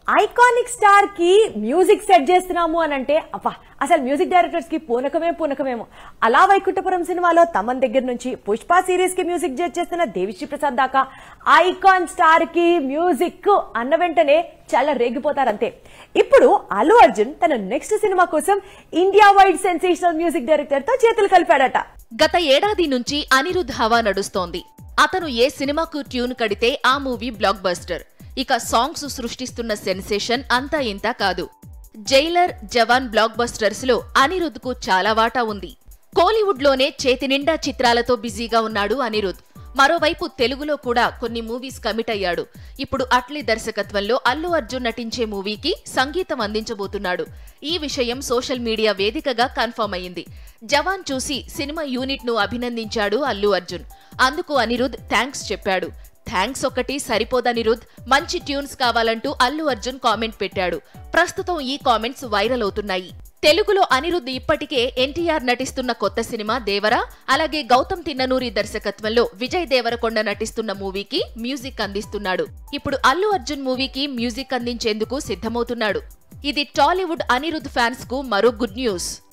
iconic star కి music set చేస్తున్నాము అని అంటే అబ్బా అసలు మ్యూజిక్ డైరెక్టర్స్ కి పూనకమే పూనకమేమో అలా వైకుంఠపురం సినిమాలో తమన్ దగ్గర నుంచి పుష్ప సిరీస్ కి మ్యూజిక్ జడ్జ్ చేస్తున్న దేవిశ్రీ ప్రసాద్ దాకా ఐకాన్ స్టార్ కి మ్యూజిక్ అన్న వెంటనే చాలా రేగిపోతారంతే ఇప్పుడు అల్లు అర్జున్ తన నెక్స్ట్ సినిమా కోసం India wide sensational music director తో చేతులు కలిపాడట గత ఏడాది నుంచి అనిరుద్ హవా నడుస్తోంది అతను ఏ సినిమాకు ట్యూన్ కడితే ఆ మూవీ బ్లాక్ బస్టర్ ఇక సాంగ్స్ సృష్టిస్తున్న సెన్సేషన్ అంతా ఇంతా కాదు జైలర్ జవాన్ బ్లాక్ బస్టర్స్ లో అనిరుద్ కు చాలా వాటా ఉంది కోలీవుడ్ లోనే చేతి నిండా చిత్రాలతో బిజీగా ఉన్నాడు అనిరుద్ మరోవైపు తెలుగులో కూడా కొన్ని మూవీస్ కమిట్ అయ్యాడు ఇప్పుడు అట్లీ దర్శకత్వంలో అల్లు అర్జున్ నటించే మూవీకి సంగీతం అందించబోతున్నాడు ఈ విషయం సోషల్ మీడియా వేదికగా కన్ఫర్మ్ అయింది జవాన్ చూసి సినిమా యూనిట్ ను అభినందించాడు అల్లు అర్జున్ అందుకు అనిరుద్ థ్యాంక్స్ చెప్పాడు థ్యాంక్స్ ఒకటి సరిపోదనిరుద్ మంచి ట్యూన్స్ కావాలంటూ అల్లు అర్జున్ కామెంట్ పెట్టాడు ప్రస్తుతం ఈ కామెంట్స్ వైరల్ అవుతున్నాయి తెలుగులో అనిరుద్ ఇప్పటికే ఎన్టీఆర్ నటిస్తున్న కొత్త సినిమా దేవర అలాగే గౌతమ్ తిన్ననూరి దర్శకత్వంలో విజయ్ దేవరకొండ నటిస్తున్న మూవీకి మ్యూజిక్ అందిస్తున్నాడు ఇప్పుడు అల్లు అర్జున్ మూవీకి మ్యూజిక్ అందించేందుకు సిద్ధమవుతున్నాడు ఇది టాలీవుడ్ అనిరుద్ ఫ్యాన్స్ కు మరో గుడ్ న్యూస్